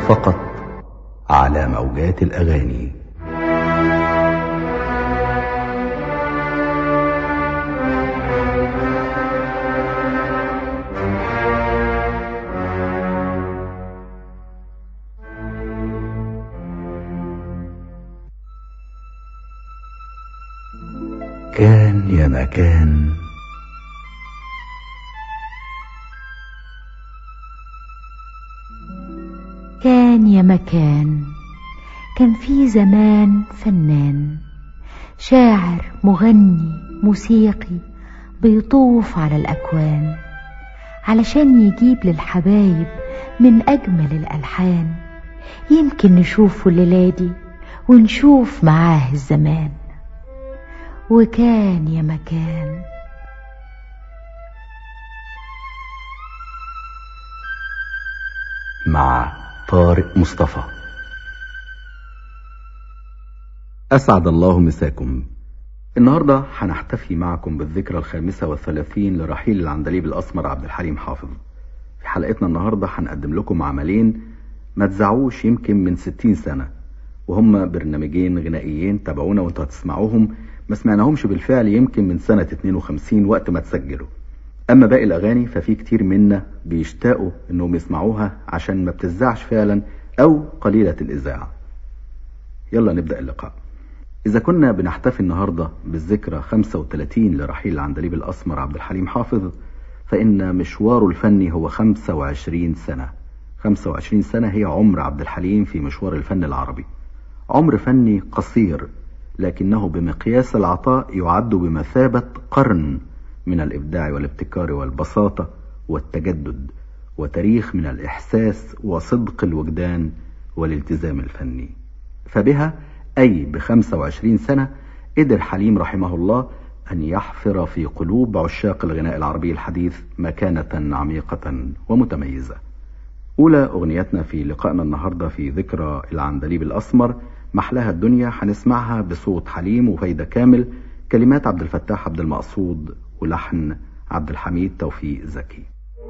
فقط على موجات الأغاني كان يا مكان كان يا مكان كان في زمان فنان شاعر مغني موسيقي بيطوف على الأكوان علشان يجيب للحبايب من أجمل الألحان يمكن نشوفه الليلة دي ونشوف معاه الزمان وكان يا مكان مع طارق مصطفى أسعد الله مساكم النهاردة هنحتفي معكم بالذكرى الخامسة والثلاثين لرحيل العندليب الأسمر عبد الحليم حافظ في حلقتنا النهاردة هنقدم لكم عملين ما تزعوش يمكن من ستين سنة وهم برنامجين غنائيين تابعونا وانتوا هتسمعوهم ما سمعناهمش بالفعل يمكن من سنة 52 وقت ما تسجلوا اما باقي الاغاني ففي كتير منا بيشتاقوا انهم يسمعوها عشان ما بتذاعش فعلا او قليلة الاذاعة يلا نبدأ اللقاء اذا كنا بنحتفي النهاردة بالذكرى 35 لرحيل العندليب الاسمر عبد الحليم حافظ فان مشواره الفني هو 25 سنة 25 سنة هي عمر عبد الحليم في مشوار الفن العربي عمر فني قصير لكنه بمقياس العطاء يعد بمثابة قرن من الإبداع والابتكار والبساطة والتجدد وتاريخ من الإحساس وصدق الوجدان والالتزام الفني فبها أي بخمسة وعشرين سنة قدر حليم رحمه الله أن يحفر في قلوب عشاق الغناء العربي الحديث مكانة عميقة ومتميزة أولى أغنيتنا في لقائنا النهاردة في ذكرى العندليب الأسمر محلاها الدنيا هنسمعها بصوت حليم وفايدة كامل كلمات عبد الفتاح عبد المقصود ولحن عبد الحميد توفيق زكي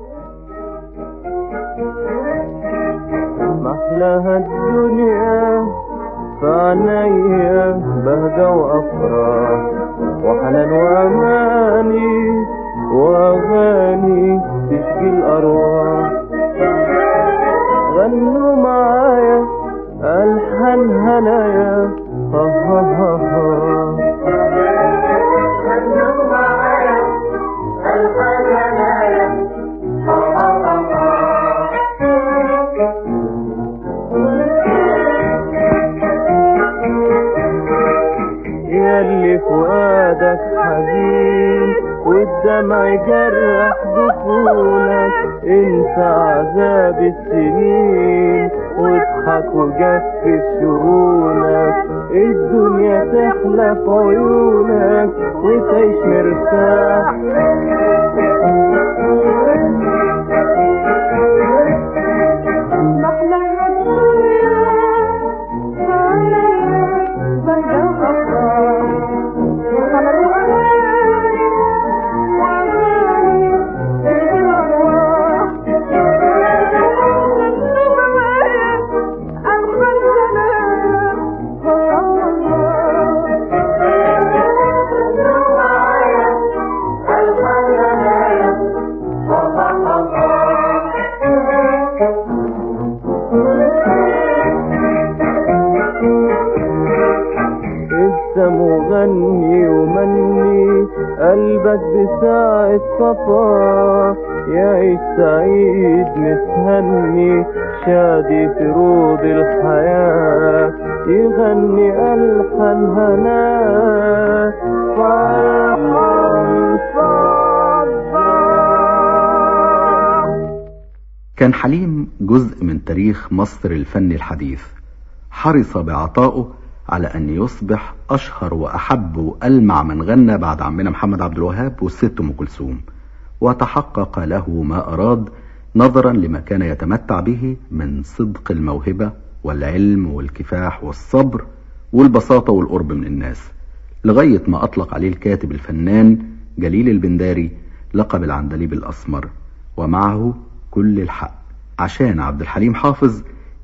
محلاها الدنيا فعنيا بهجة وأفراح وحنان وأماني وأغاني تشكي الأرواح غنوا معايا ألحان هنايا ها ها ها ها غنوا معايا ألحان هنايا ها ها ها ياللي فؤادك حزين والدمع يجرح جفونك انسى عذاب السنين واضحك وجفف شؤونك الدنيا تحلى في عيونك وتعيش مرتاح انت مغني ومني قلبك بساعة صفا يعيش سعيد متهني شادي في روض الحياة يغني ألحان هناء فرحان صبا كان حليم جزء من تاريخ مصر الفني الحديث حرص بعطائه على أن يصبح أشهر وأحب وألمع من غنى بعد عمنا محمد عبد الوهاب والست أم كلثوم وتحقق له ما أراد نظرا لما كان يتمتع به من صدق الموهبة والعلم والكفاح والصبر والبساطة والقرب من الناس لغاية ما أطلق عليه الكاتب الفنان جليل البنداري لقب العندليب الأسمر ومعه كل الحق عشان عبد الحليم حافظ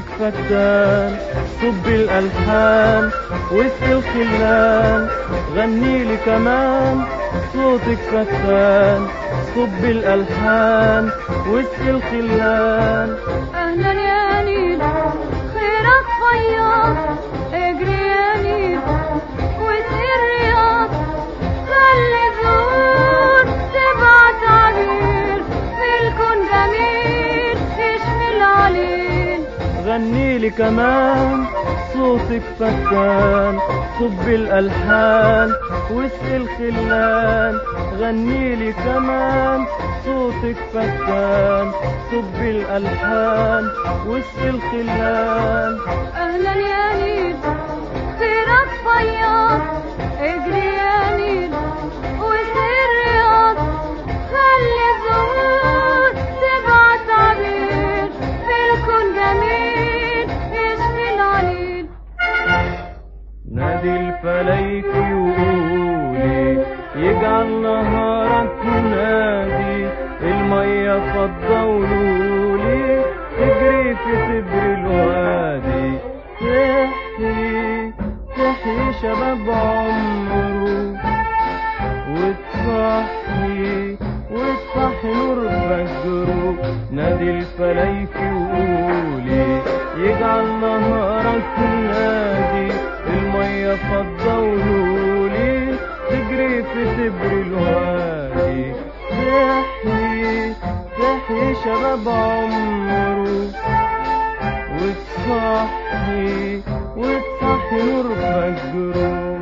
صوتك فتان صب الألحان وسط الخلان غني لي كمان صوتك فتان صب الألحان وسط الخلان أهلا يا نيل خيرك فياض اجري يا نيل وسير رياض خلي زور تبعت عبير في الكون جميل يشفي العليل غني لي كمان صوتك فتان صب الألحان وسط الخلان غني لي كمان صوتك فتان صب الألحان وسط الخلان أهلا يا نيل خيرك فياض اجري يا نيل وسير رياض خلي الزهور تبعت عبير في الكون جميل يشفي العليل نادي الفلايك يقولي يجعل نهارك نادي المية فضة ولولي تجري في صدر الوادي تحيي تحيي شباب عمره وتصحي وتصحي نور فجره نادي الفلايك يقولي يجعل نهارك نادي المية فضة ولولي تجري في صبر الوادي تحيي تحيي شباب عمره وتصحي وتصحي نور فجره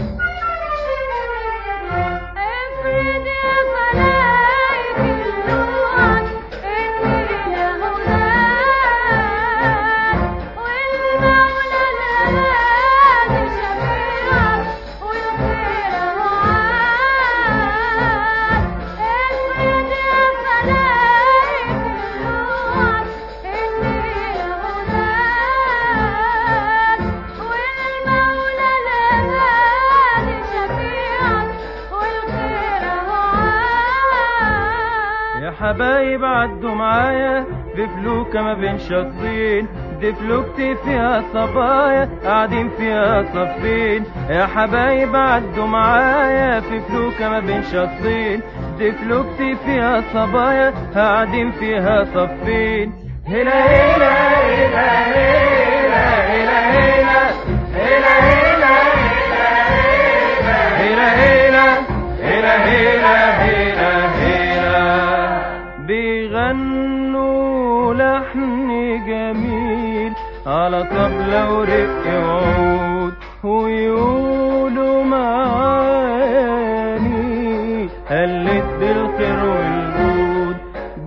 افرد يا فلايك اللوعك اني لهداك والمولى الهادي شفيعك والخير وعاك افرد يا فلايك اللوعك اني لهداك والمولى الهادي شفيعك والخير وعاك يا حبايب عدوا معايا في فلوكة ما بين شخصين دي فلوكتي فيها صبايا قاعدين فيها صفين يا حبايب عدوا معايا في فلوكة ما بين شخصين دي فلوكتي فيها صبايا قاعدين فيها صفين هنا هنا هنا هنا هنا هنا هنا هنا هنا هنا هنا هنا هنا بيغنوا لحن جميل على طبلة ورق وعود ويقولوا معاني قلت بالخير والجود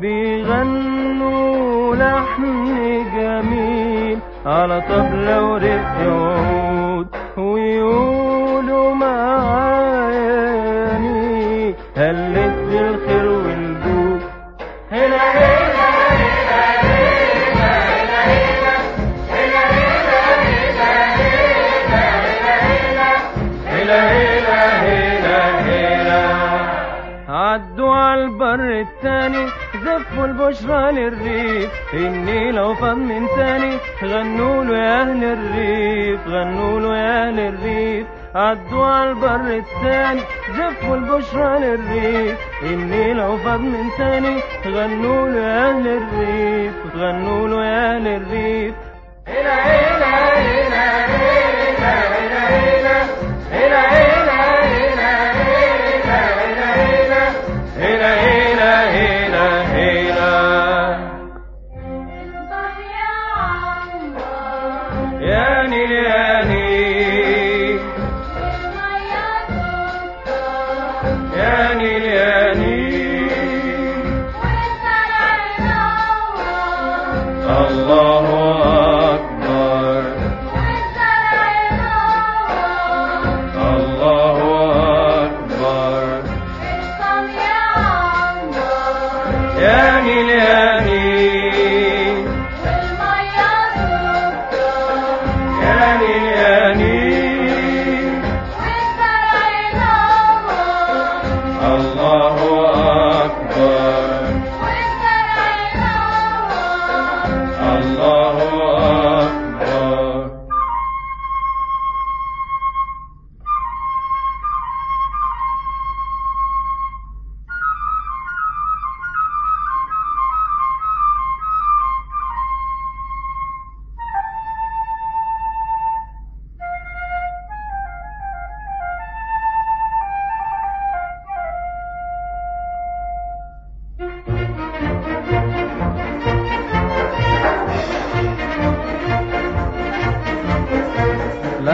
بيغنوا لحن جميل على طبلة ورق وعود ويقولوا معاني قلت بالخير والجود هنا هنا هنا هنا هنا هنا عدوا على البر التاني زفوا البشرى للريف النيل لو فاض من تاني غنوا له يا اهل الريف غنوا له يا اهل الريف عدوا على البر التاني زفوا البشرى للريف النيل لو فاض من تاني غنوا له يا اهل الريف غنوا له يا اهل الريف هنا هنا هنا هنا هنا هنا هنا هنا هنا هنا هنا هنا هنا هنا هنا انظر يا عنبر يا نيل يا نيل المية سكر يا نيل يا نيل والزرع نور الله أكبر والزرع نور الله أكبر ارقم يا عنبر يا نيل يا نيل المية سكر يا نيل يا نيل والزرع نور الله أكبر والزرع نور الله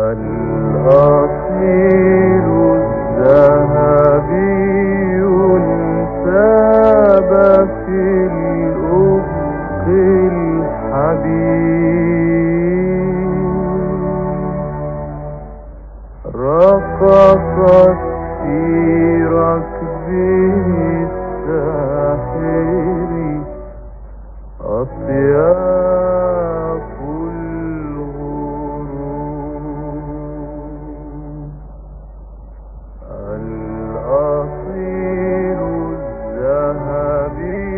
الأصيل الذهبي انساب في الأفق الحبيب رقصت في ركبه الساحر أطياف الغروب الأصيل الذهبي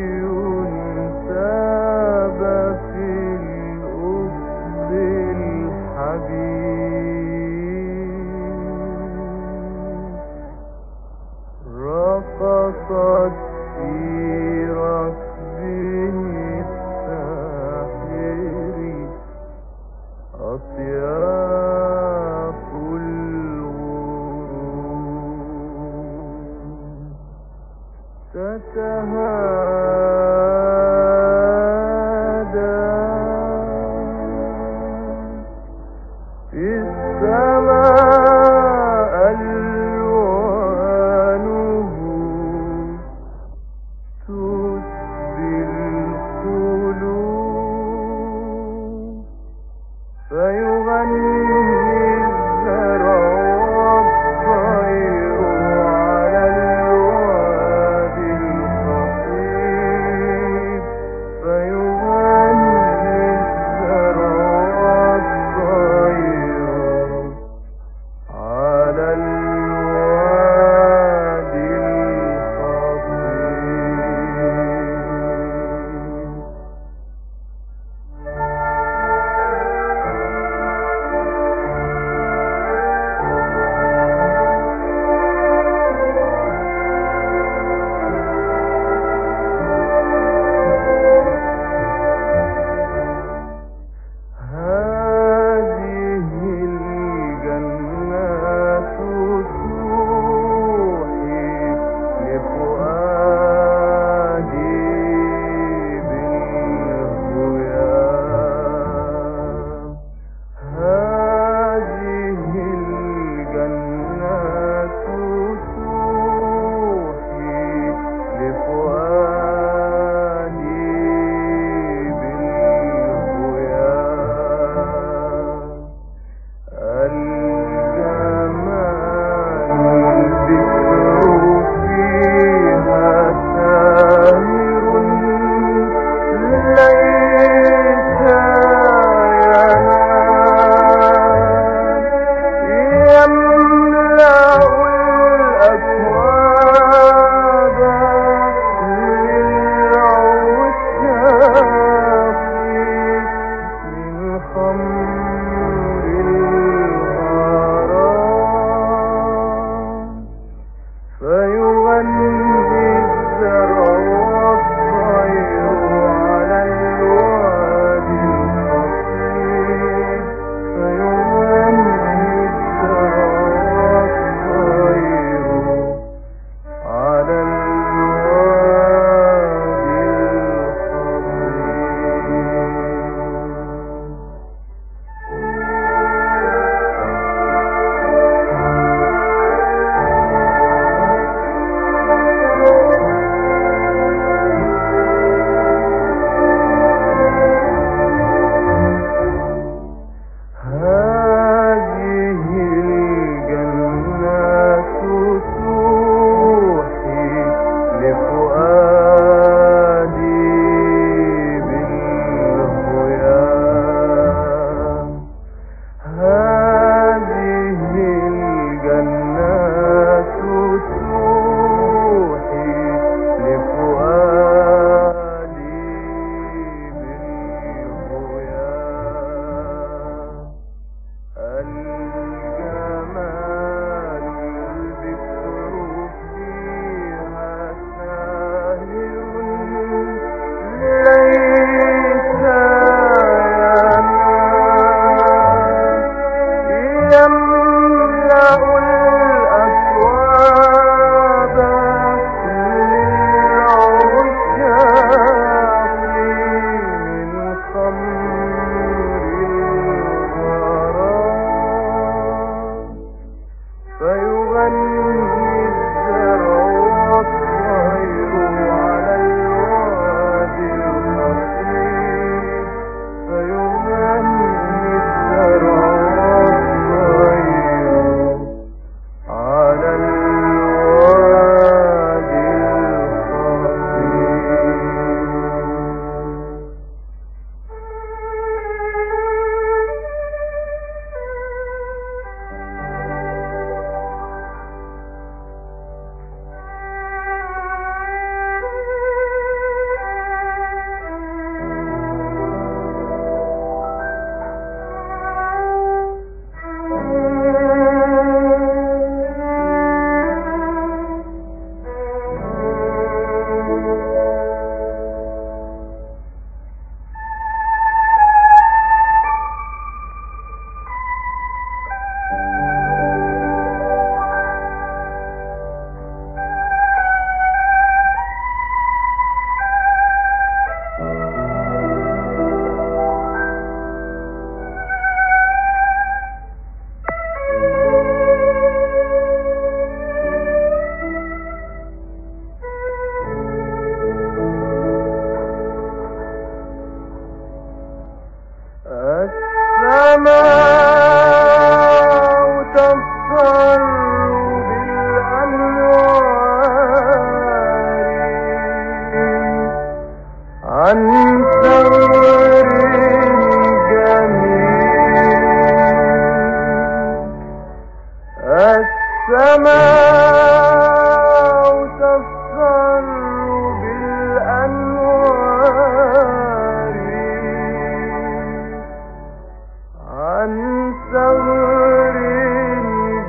انساب في الأفق الحبيب رقصت في ركبه الساحر أطياف الغروب تتهادى في السماء ألوانه تسبي القلوب فيغني الزرع والطير على الوادي الخصيب فيغني الزرع والطير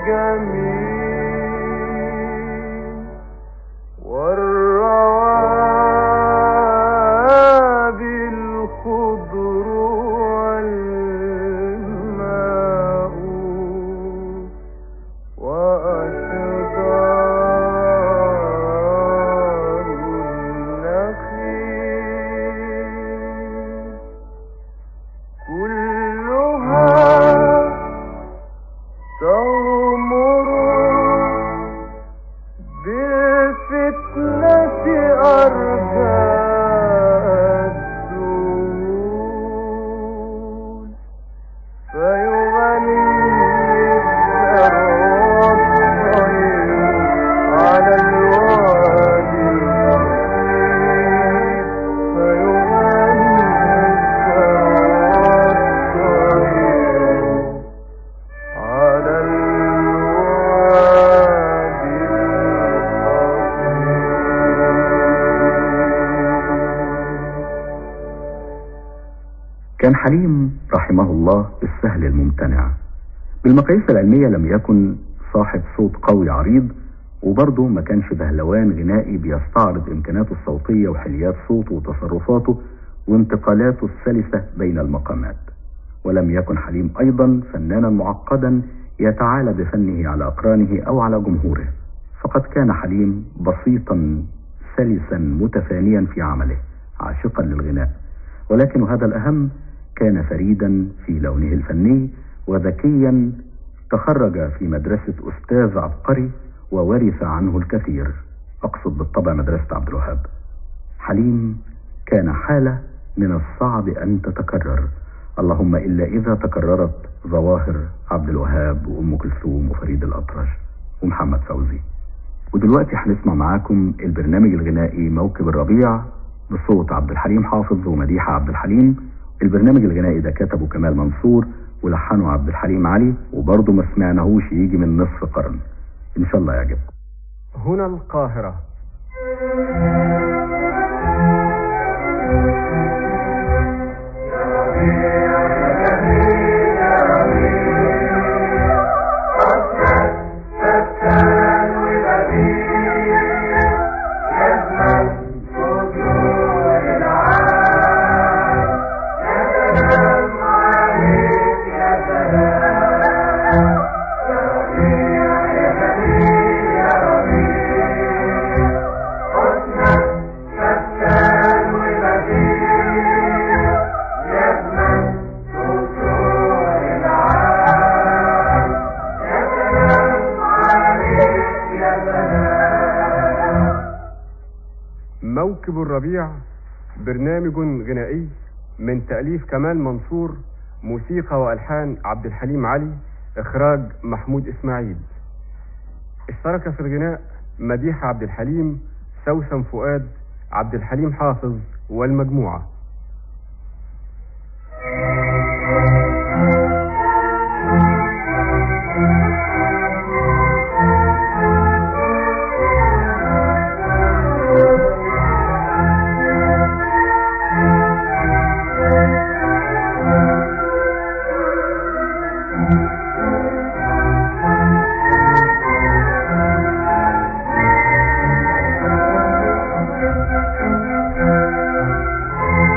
الجميل والروابي الخضر والماء وأشجار النخيل كلها تغمر بالفتنة أرجاء الدول فيغني الثرى الطير على الوادي الجميل فيغني الثرى الطير على الوادي الأصيل كان حليم رحمه الله السهل الممتنع بالمقاييس العلمية لم يكن صاحب صوت قوي عريض وبرضه ما كانش بهلوان غنائي بيستعرض امكاناته الصوتية وحليات صوته وتصرفاته وانتقالاته السلسة بين المقامات ولم يكن حليم ايضا فنانا معقدا يتعالى بفنه على اقرانه او على جمهوره فقد كان حليم بسيطا سلسا متفانيا في عمله عاشقا للغناء ولكن هذا الاهم كان فريدا في لونه الفني وذكيا تخرج في مدرسة أستاذ عبقري وورث عنه الكثير أقصد بالطبع مدرسة عبد الوهاب حليم كان حالة من الصعب أن تتكرر اللهم إلا إذا تكررت ظواهر عبد الوهاب وأم كلثوم وفريد الأطرش ومحمد فوزي ودلوقتي هنسمع معاكم البرنامج الغنائي موكب الربيع بصوت عبد الحليم حافظ ومديحة عبد الحليم البرنامج الغنائي ده كتبه كمال منصور ولحنه عبد الحليم علي وبرضه ما سمعناهوش يجي من نصف قرن ان شاء الله يعجبكم هنا القاهرة موكب الربيع برنامج غنائي من تأليف كمال منصور موسيقى وألحان عبد الحليم علي إخراج محمود إسماعيل اشترك في الغناء مديحة عبد الحليم سوسن فؤاد عبد الحليم حافظ والمجموعة Thank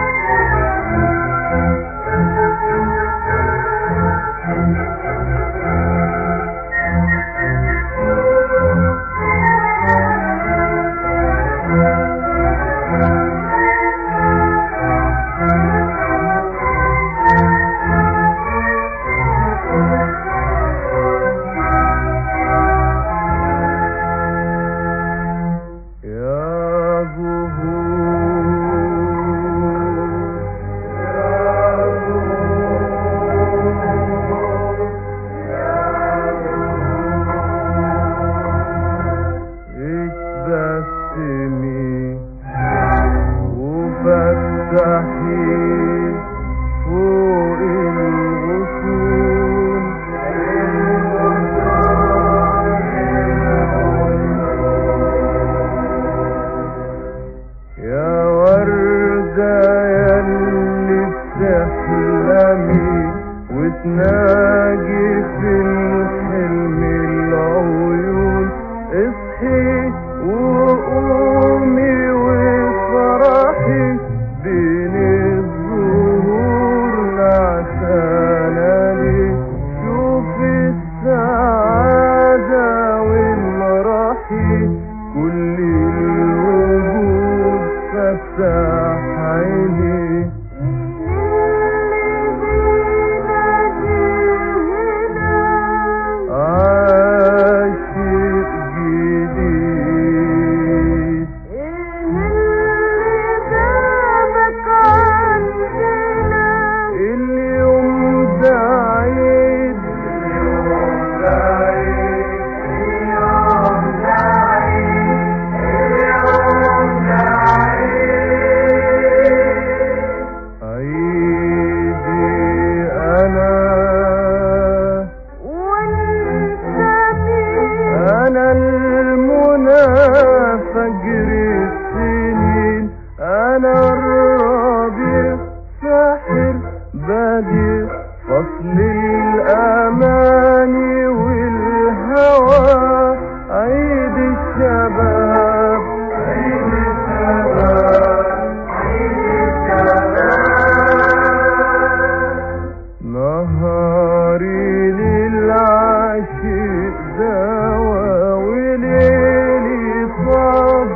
شيء دوا وليلي صاب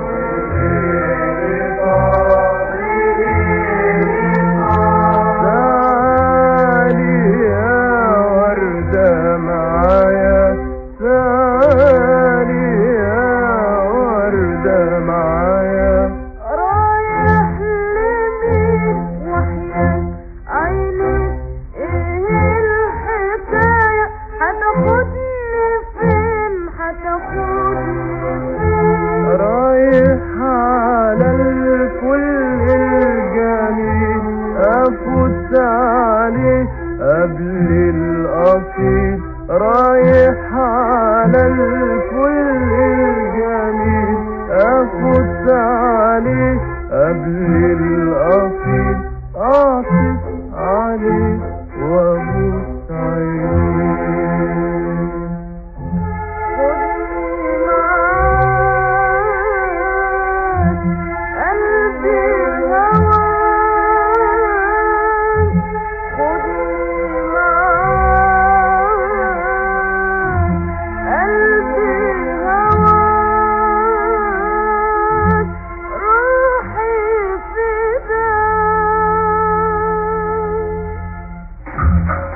تعالي يا وردة معايا تعالي يا وردة معايا رايح لمين وحياة عيني ايه الحكاية هتاخدني فين هتاخدني فين رايح على الكل الجميل افوت عليه قبل الاصيل رايح على الكل الجميل افوت عليه قبل الاصيل اعطف عليه وابوس عينيه خدني معاك قلبي هواك خدني معاك قلبي هواك روحي فداك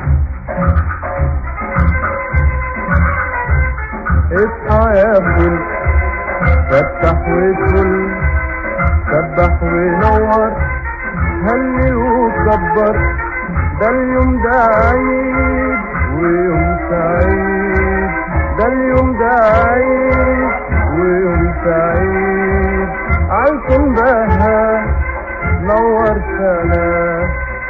اصحى يا فل فتح وكل سبح ونور هلل وكبر ده اليوم ده عيد ويوم سعيد ده اليوم ده عيد ويوم سعيد عالكم بها نور سلام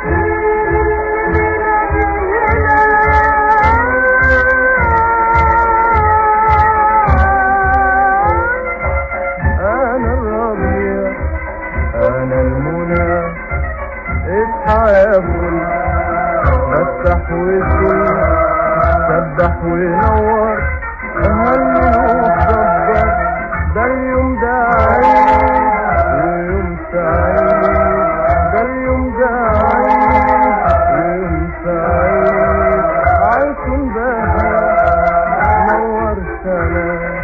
انا الربيع انا المنى اصحى يا فل فتح وكل سبح ونور هلل وكبر ده اليوم ده عيد ويوم سعيد ده اليوم ده عيد ويوم سعيد عالكم بها نور سلام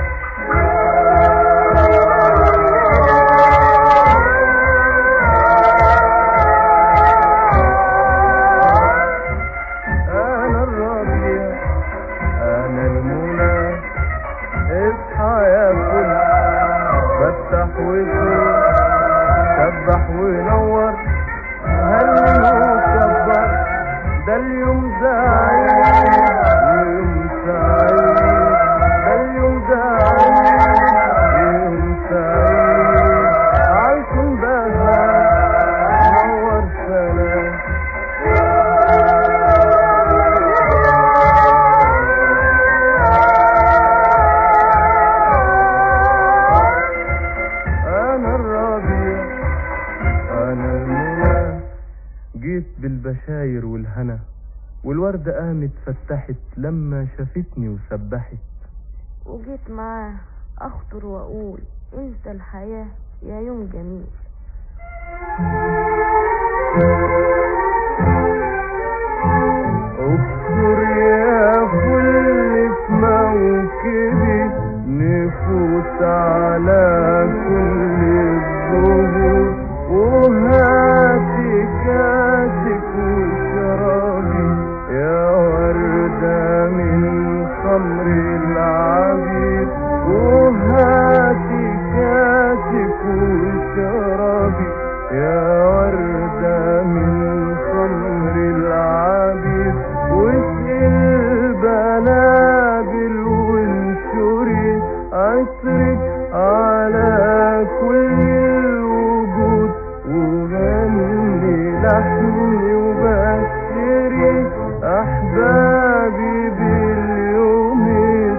انا الربيع انا المنى اصحى يا كل فتح وكل سبح ونور هلل وكبر ده اليوم ده عيد ويوم سعيد ده اليوم ده عيد ويوم سعيد عالكم بها نور سلام انا الربيع انا المنى جيت بالبشاير والهنا والوردة قامت فتحت لما شافتني وسبحت وجيت معاه اخطر واقول انت الحياة يا يوم جميل اكثر يا كل في موكبي نفوت على كل الظهور وهاتي كاسك وشرابي يا وردة من خمر العبيد وهاتي كاسك وشرابي يا وردة من خمر العبيد واسقي البلابل وانشري عطرك على كل الوجود وغني لحني وبشري احبابي باليوم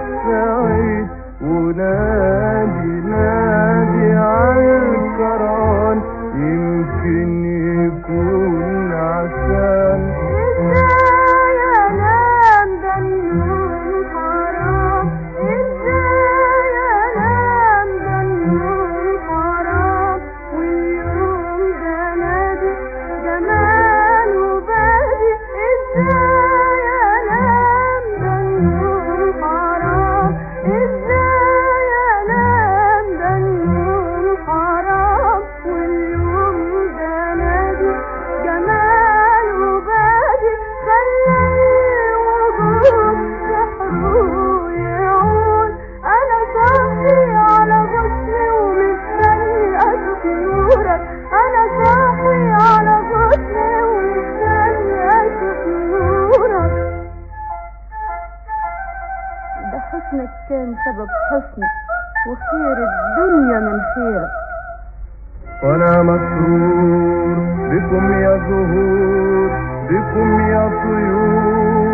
ده حسنك كان سبب حسني وخير الدنيا من خيرك وانا مسرور بكم يا زهور بكم يا طيور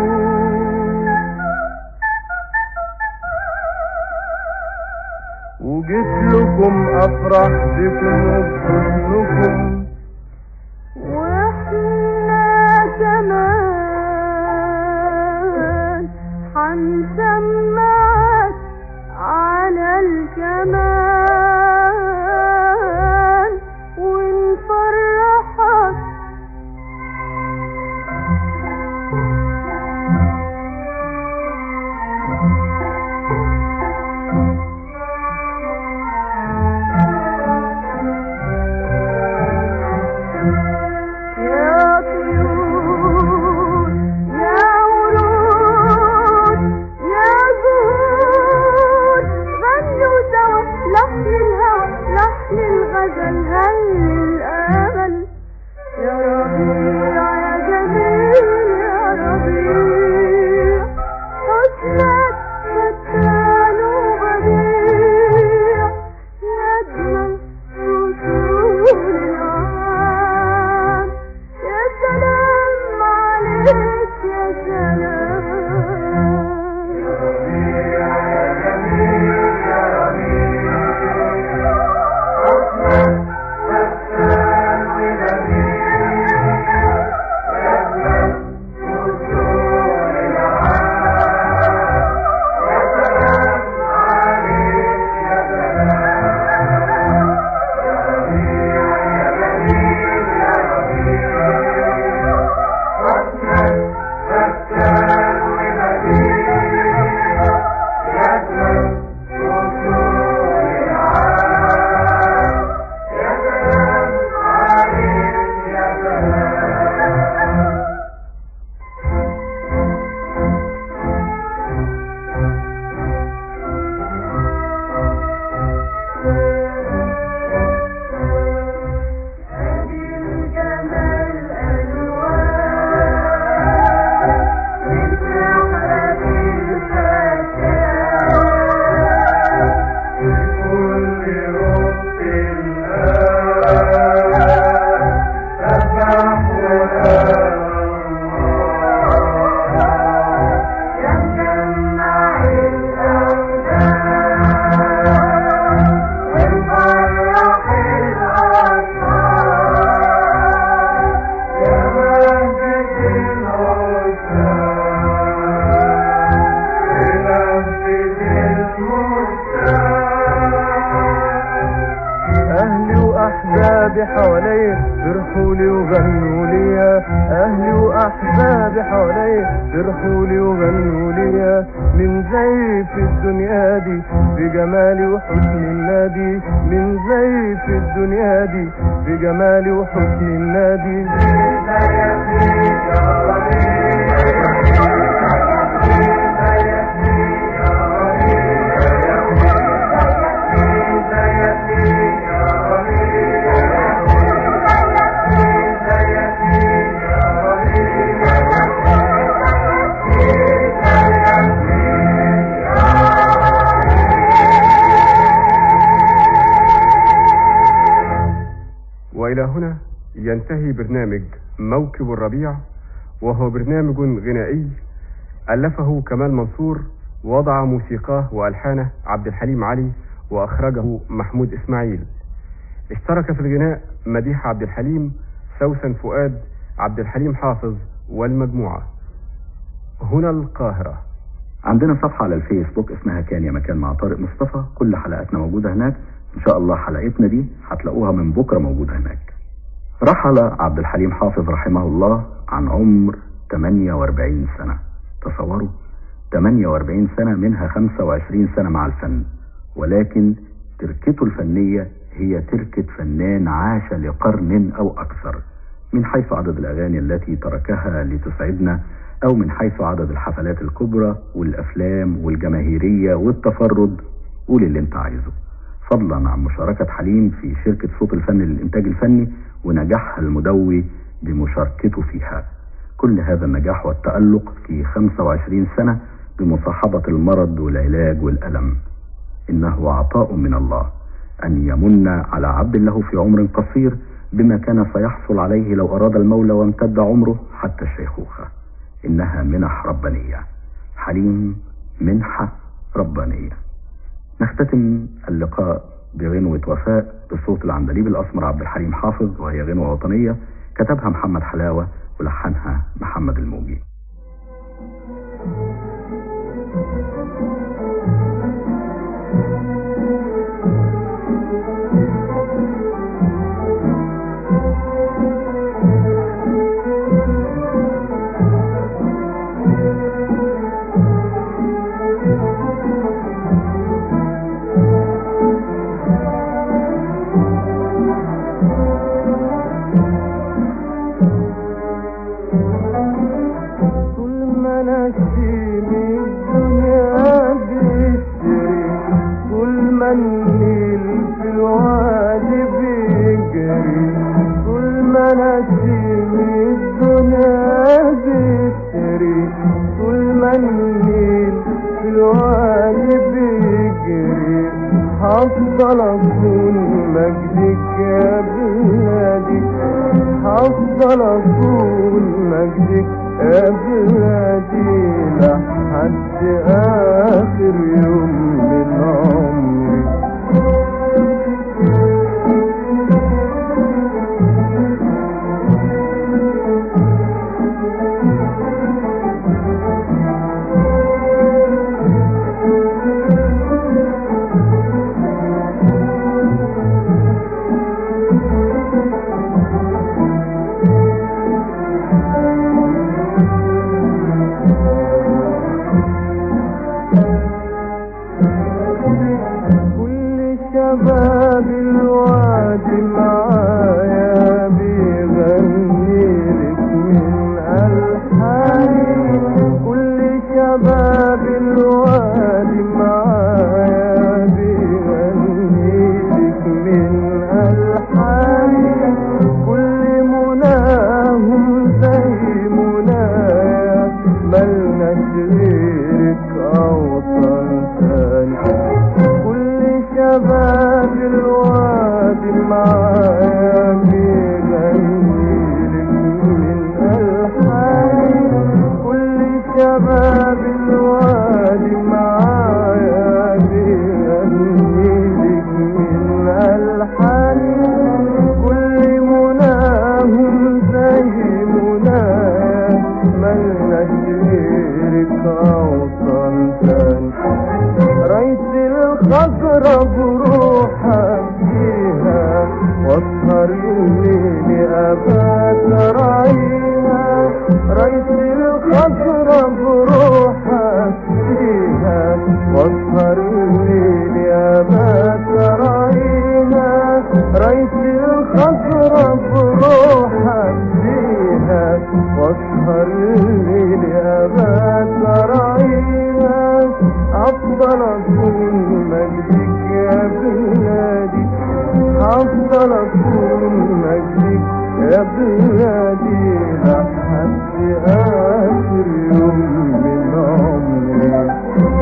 وجيت لكم افرح بكم وبحضنكم واحنا كمان حنسمعك على الكمان ونفرحك يا طيور يا ورود يا زهور غنوا سوا لحن الهوى لحن الغزل هل الامل يا ربيع يا جميل يا ربيع حسنك فتان وبديع يا اجمل فصول العام يا سلام عليك يا سلام اهلي واحبابي حواليا فرحوا لي وغنوا لي اهلي واحبابي حواليا فرحوا لي وغنوا لي من زي في الدنيا دي بجمالي وحسن النادي من زي في الدنيا دي بجمالي وحسن النادي وإلى هنا ينتهي برنامج موكب الربيع وهو برنامج غنائي ألفه كمال منصور وضع موسيقاه وألحانه عبد الحليم علي وأخرجه محمود إسماعيل اشترك في الغناء مديح عبد الحليم سوسن فؤاد عبد الحليم حافظ والمجموعة هنا القاهرة عندنا صفحة على الفيسبوك اسمها كان يا مكان مع طارق مصطفى كل حلقاتنا موجودة هناك ان شاء الله حلقتنا دي هتلاقوها من بكرة موجودة هناك رحل عبد الحليم حافظ رحمه الله عن عمر 48 سنة تصوروا 48 سنة منها 25 سنة مع الفن ولكن تركته الفنية هي تركة فنان عاش لقرن أو أكثر من حيث عدد الأغاني التي تركها لتسعدنا أو من حيث عدد الحفلات الكبرى والأفلام والجماهيرية والتفرد قول اللي انت عايزه فضلا عن مشاركة حليم في شركة صوت الفن للإنتاج الفني ونجاحها المدوي بمشاركته فيها كل هذا النجاح والتألق في 25 سنة بمصاحبة المرض والعلاج والألم إنه عطاء من الله أن يمن على عبد له في عمر قصير بما كان سيحصل عليه لو أراد المولى وامتد عمره حتى الشيخوخة إنها منح ربانية حليم منحة ربانية نختتم اللقاء بغنوة وفاء بصوت العندليب الأسمر عبد الحليم حافظ وهي غنوة وطنية كتبها محمد حلاوة ولحنها محمد الموجي كل ما نسيم الدنيا بيشتري كل ما النيل في الوادي بيجري كل ما نسيم الدنيا بيشتري كل ما النيل في الوادي بيجري هفضل اكون مجدك يا بلادي هفضل اكون مجدك يا بلادي لحد اخر يوم من عمري كل شباب الوادي معايا بيغني لك من ألحاني كل شباب الوادي معايا بيغني لك من ألحاني كل مناهم زي منايا ملناش غيرك أوطن ثاني كل شباب الوادي معايا بيغني لك من ألحاني كل شباب الوادي معايا بيغني لك من ألحاني كل مناهم زي منايا ملناش غيرك أوطن ثاني ريت الخضرة بروحك فيها واسهر الليل أبات راعيها ريت الخضرة بروحك فيها واسهر الليل أبات راعيها ريت الخضرة بروحك فيها واسهر الليل أبات راعيها أفضل أكون مجدك يا بلادي أفضل أكون مجدك يا بلادي لحد آخر يوم من عمري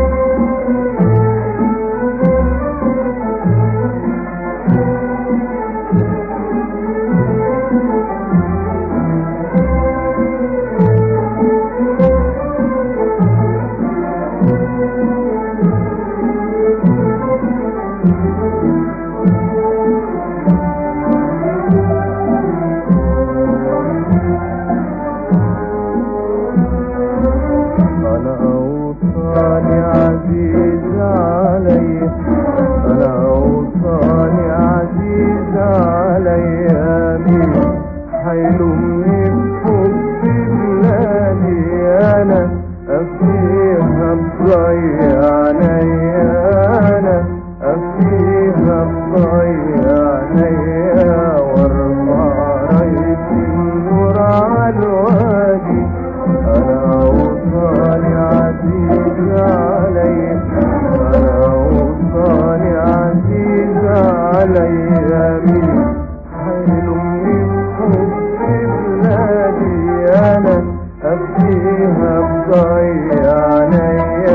أنا أوصاني عزيز علي أنا أوصاني عزيز علي أمين حيلومني بحب بلادي أنا أفيها بضيع عينيا أنا أفيها بضيع عينيا وارفع رايتي النور على الوادي أنا أوصاني عزيز علي أنا أوصاني عزيز علي أمين حيلومني بحب بلادي أنا أبكيها بضيع عينيا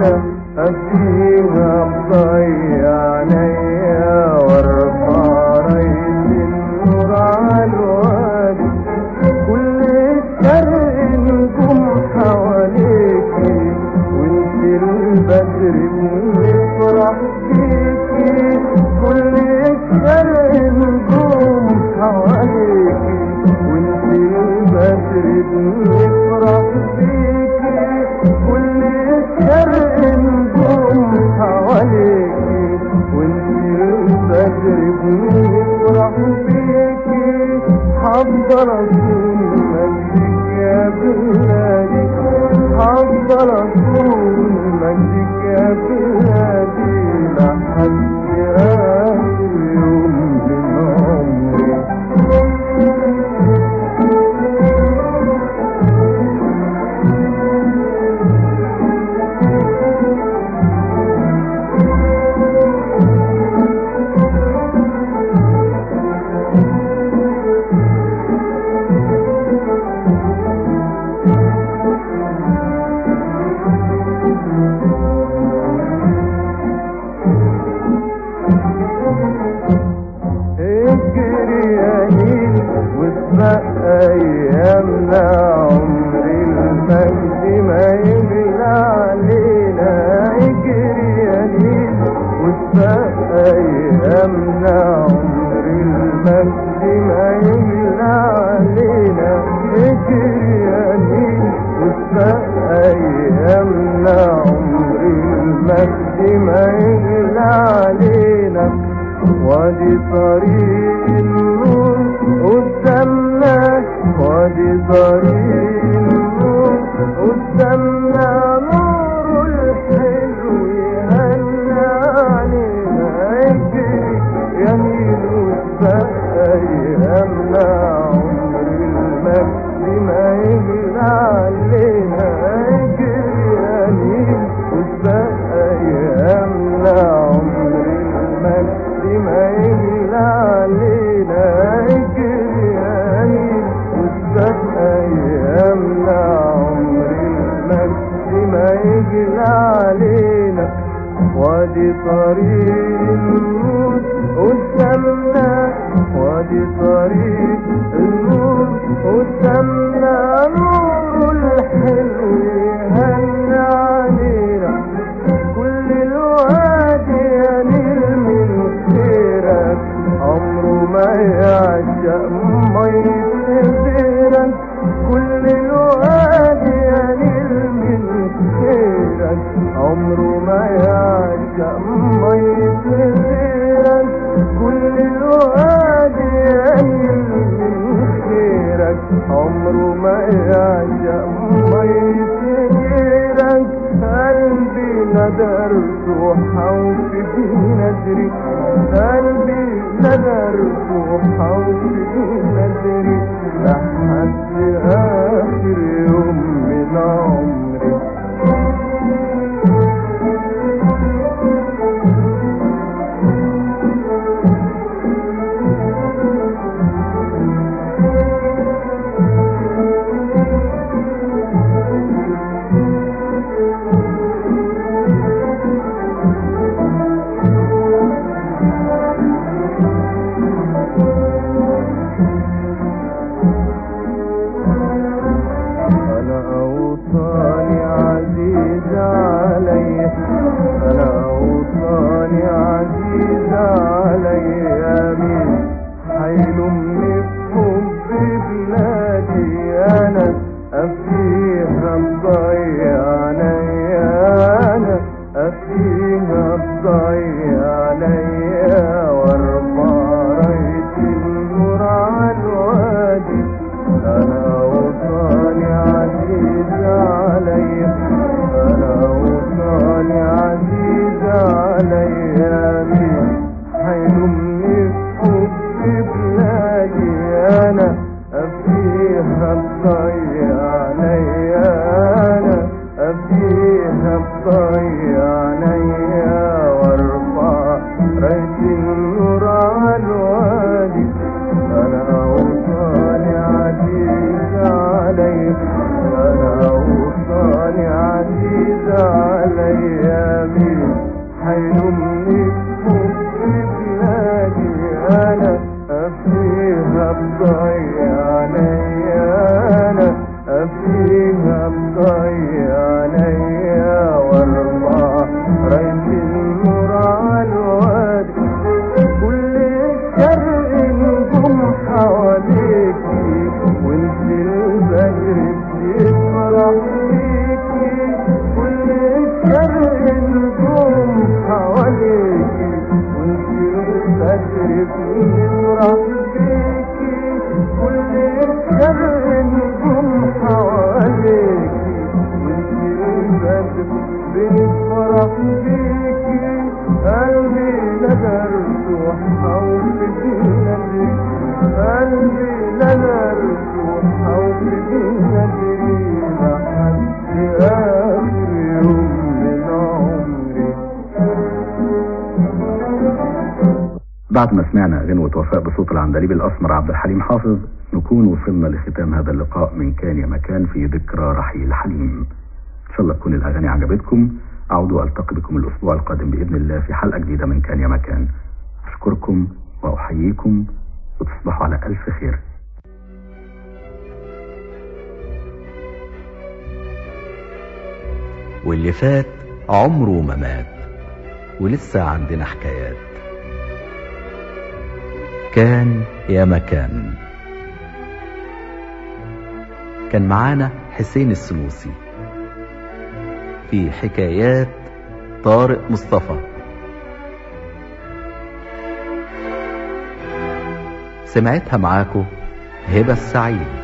انا افديها بضيع عينيا وارفع راية النور على الوادي كل الشرق نجوم حواليكي وانت البدر بنفرح بيكي كل الشرق نجوم حواليكي وانت البدر بنفرح بيكي كل الشرق نجوم حواليكي وانت البدر بنفرح بيكي حضر اكون مجدك يا بلادي حضر اكون مجدك يا بلادي لحد اخر يوم من عمري اجري يا نيل واسبق ايامنا عمر المجد ما يغلى علينا اجري يا نيل واسبق ايامنا عمر المجد ما يغلى علينا اجري يا نيل واسبق ايامنا عمر المجد ما يغلى علينا وادي طريق النور قدامنا وادي طريق النور قدامنا نور الحلو يهنى علينا اجري يا نيل واسبق ايامنا عمر المجد ما يغلى علينا اجري يا نيل واسبق ايامنا عمر المجد ما يغلى علينا اجري يا نيل واسبق ايامنا عمر المجد ما يغلى علينا وادي طريق النور قدامنا وادي طريق النور قدامنا نور الحلو يهنى علينا كل الوادي ينيل من خيرك عمره ما يعشق مية غيرك كل الوادي ينيل من خيرك عمره ما يعشق مية غيرك كل الوادي ينيل من خيرك عمره ما يعشق مية غيرك قلبي ندرت وحوف بنذري قلبي ندرت وحوف بنذري لحد آخر يوم من عمري أنا أوطاني عزيز علي أنا أوطاني عزيز علي مين حيلومني بحب بلادي أنا أفديها بضيع عليا أنا أفديها بضيع عليا وارفع راية النور على الوادي أنا وطني عزيز علي أنا وطني عزيز علي مين حيلومني بحب بلادي أنا أفديها بضيع علي أنا أفديها بضيع علي وارفع راية النور على الوادي أنا وطني عزيز علي أنا وطني عزيز علي مين حيلومني وفي بلادي انا افيها بضيع عليا انا افيها بضيع عليا واربع رايت النور على الوادي كل الشرق نجوم حواليكي وانت البدر بيفرح بيكي كل الشرق نجوم حواليكي وانت البدر بيفرح بيكي كل الشرق نجوم حواليكي وانت البدر بيفرح بيكي قلبي ندرت وحوفت ندري قلبي ندرت وحوفت ندري لحد آخر يوم من عمري بعد ما سمعنا غنوة وفاء بصوت العندليب الأسمر عبد الحليم حافظ نكون وصلنا لختام هذا اللقاء من كان يا مكان في ذكرى رحيل حليم إن شاء الله تكون الأغاني عجبتكم أعود وألتقي بكم الأسبوع القادم بإذن الله في حلقة جديدة من كان يا مكان أشكركم وأحييكم وتصبحوا على ألف خير واللي فات عمره ما مات ولسه عندنا حكايات كان يا مكان كان معانا حسين السنوسي في حكايات طارق مصطفى سمعتها معاكو هبة السعيد